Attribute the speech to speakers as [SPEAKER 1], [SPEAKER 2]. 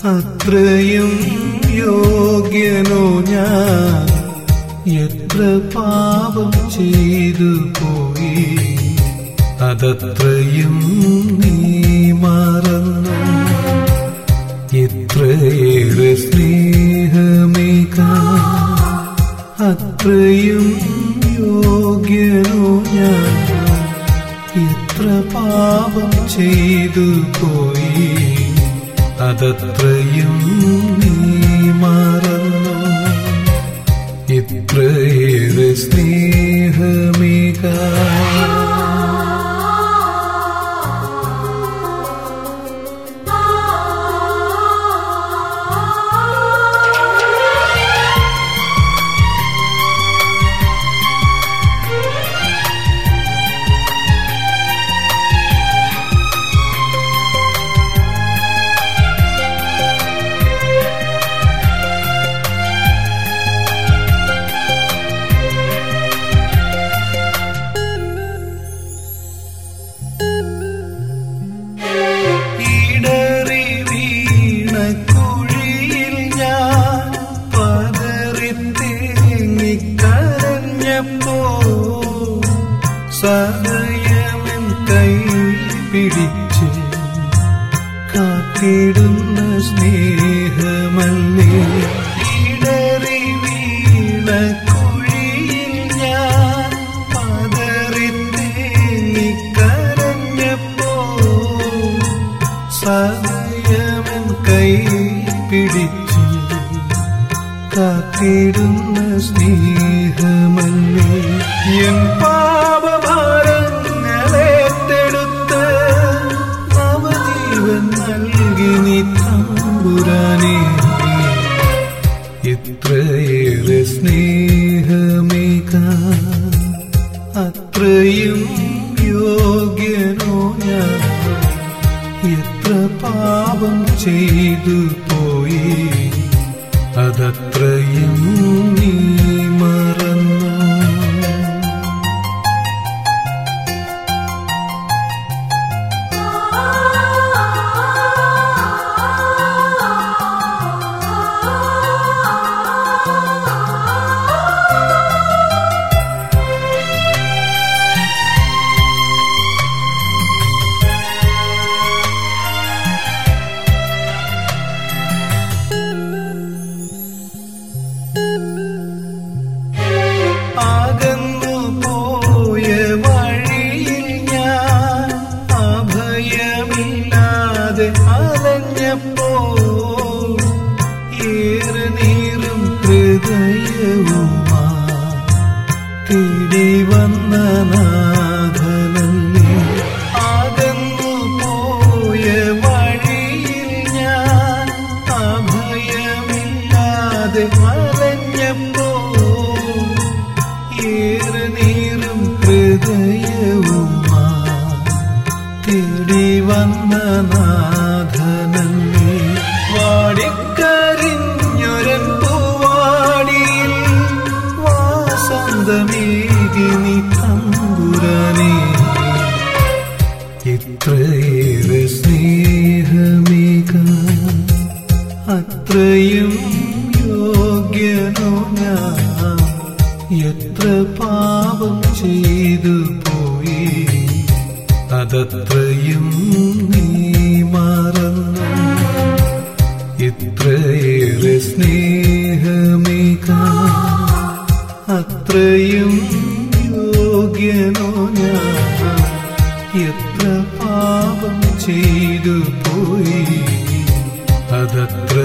[SPEAKER 1] അത്രയും യോഗ്യനോ ഞാൻ എത്ര പാപം ചെയ്തു പോയി അതത്രയും നീ മറന്നു ഇത്രയേറെ സ്നേഹമേക അത്രയും യോഗ്യനോ ഞാൻ എത്ര പാപം ചെയ്തു പോയി അതത്രയും നീ മറന്നു ഇത്രയേറെ സ്നേഹമേക ഇടറി വീണ കുഴിയിൽ ഞാൻ പതറി തേങ്ങിക്കരഞ്ഞപ്പോ സഹയമൻ കൈ പിടിച്ച് കാത്തിടുന്ന സ്നേഹമല്ലേ ഇടറി വീണ കുഴിയിൽ ഞാൻ പതറി തേങ്ങിക്കരഞ്ഞപ്പോ സഹയമൻ കൈ പിടിച്ച് കാത്തിടുന്ന സ്നേഹമല്ലേ എൻ പാപഭാരങ്ങളേറ്റെടുത്ത് നവജീവൻ നൽകി നീ തമ്പുരാനേ ഇത്രയേറെ സ്നേഹമേക അത്രയും യോഗ്യനോ ഞാൻ എത്ര പാപം ചെയ്തു പോയി അതത്രയും നീ മറന്നു അകന്നു പോയ വഴിയിൽ ഞാൻ അഭയമില്ലാതെ അലഞ്ഞപ്പോൾ ഏറെ നീറും ഹൃദയവുമാ തേടി വന്ന നാഥനല്ലേ അകന്നു പോയ വഴിയിൽ ഞാൻ അഭയമില്ലാതെ അലഞ്ഞപ്പോൾ ഏറെ നീറും ഹൃദയവുമാ തേടി വന്ന നാഥനല്ലേ വാടിക്കരിഞ്ഞൊരൻ പൂവാടിയിൽ വാസന്തമേകി നീ തമ്പുരാനേ ഇത്രയേറെ സ്നേഹമേക അത്രയും യോഗ്യനോ ഞാൻ എത്ര പാപം ചെയ്തു പോയി അതത്രയും നീ മറന്നു ഇത്രയേറെ സ്നേഹമേക അത്രയും യോഗ്യനോ ഞാൻ എത്ര പാപം ചെയ്തു പോയി അതത്ര